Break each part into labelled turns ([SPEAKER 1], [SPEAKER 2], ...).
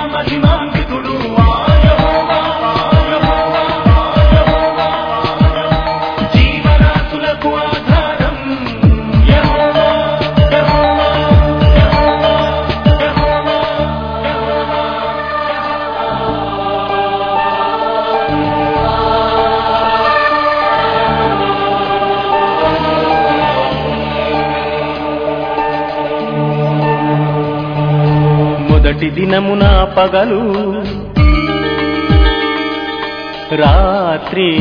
[SPEAKER 1] మహిమాన్వితుడు ఆ యెహోవా, ఆ యెహోవా, ఆ యెహోవా, ఆ యెహోవా. జీవరాశులకు ఆధారం యెహోవా, యెహోవా, యెహోవా, యెహోవా, యెహోవా. మొదటి దినమున పగలు రాత్రి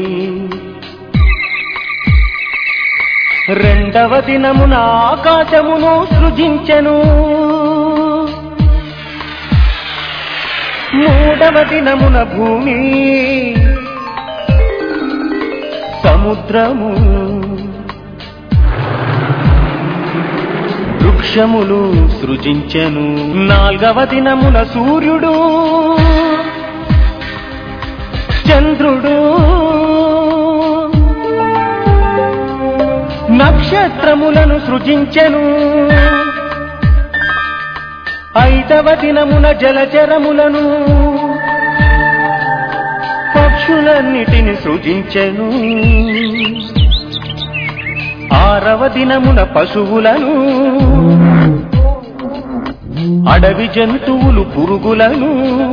[SPEAKER 1] రెండవ దినమున ఆకాశమును సృజించెను మూడవ దినమున భూమి సముద్రము వృక్షములు సృజించెను నాల్గవ దినమున సూర్యుడు చంద్రుడు నక్షత్రములను సృజించెను ఐదవ దినమున జలచరములను పక్షులన్నిటిని సృజించెను ఆరవ దినమున పశువులను అడవి జంతువులు పురుగులను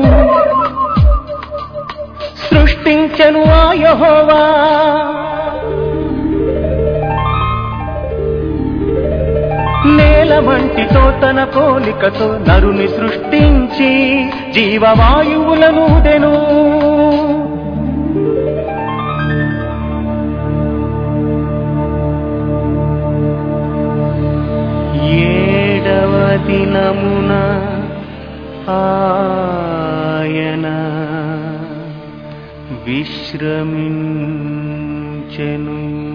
[SPEAKER 1] సృష్టించెను ఆ యెహోవా నేల మంటితో తన పోలికతో నరుని సృష్టించి జీవవాయువులను దెను ఏడవ దినమున ఆయన విశ్రమించెను